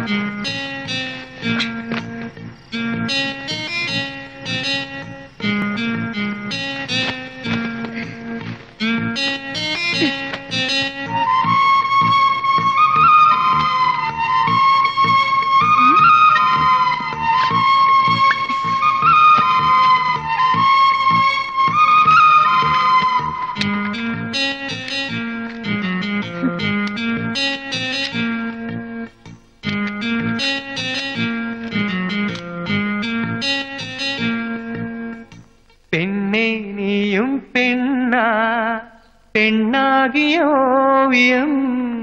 பெண்ணே நீயும் பெண்ணா பெண்ணாகிய ஓவியம்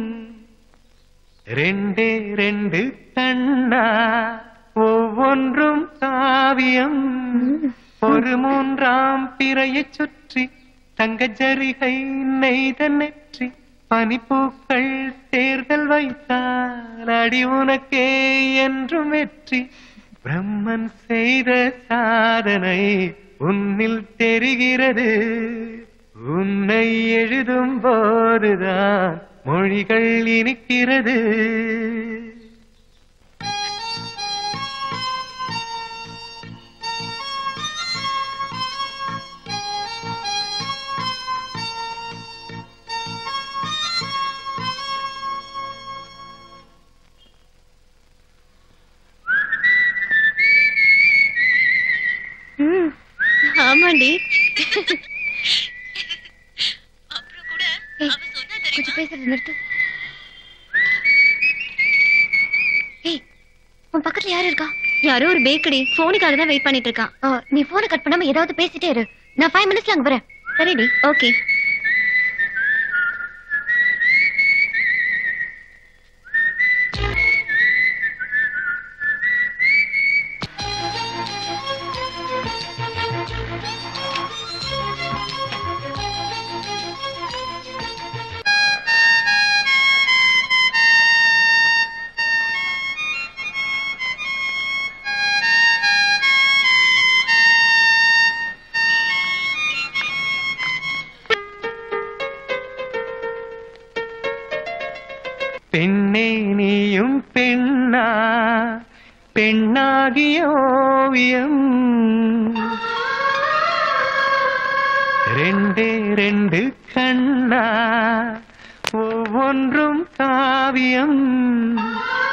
ரெண்டே ரெண்டு கண்ணா ஒவ்வொன்றும் காவியம் ஒரு மூன்றாம் பிறையைச் சுற்றி தங்க ஜரிகை நெய்த நெற்றி பனிப்பூக்கள் தேர்தல் வைத்தால் அடி உனக்கே என்றும் வெற்றி பிரம்மன் செய்த சாதனை உன்னில் தெரிகிறது உன்னை எழுதும் போதுதான் மொழிகள் இனிக்கிறது ம், ஆமாண்டி ஏய், கொஞ்சம் பேசுறது நிறுத்து ஏய் உன் பக்கத்துல யாரு இருக்கா யாரோ ஒரு பேக்கடி போனுக்காக தான் வெயிட் பண்ணிட்டு இருக்கான் நீ போனை கட் பண்ணாம ஏதாவது பேசிட்டே இரு நான் ஃபைவ் மினிட்ஸ்ல அங்க வரேன் சரிடி ஓகே பெண்ணே நீயும் பெண்ணா பெண்ணாகிய ஓவியம் ரெண்டே ரெண்டு கண்ணா ஒவ்வொன்றும் காவியம்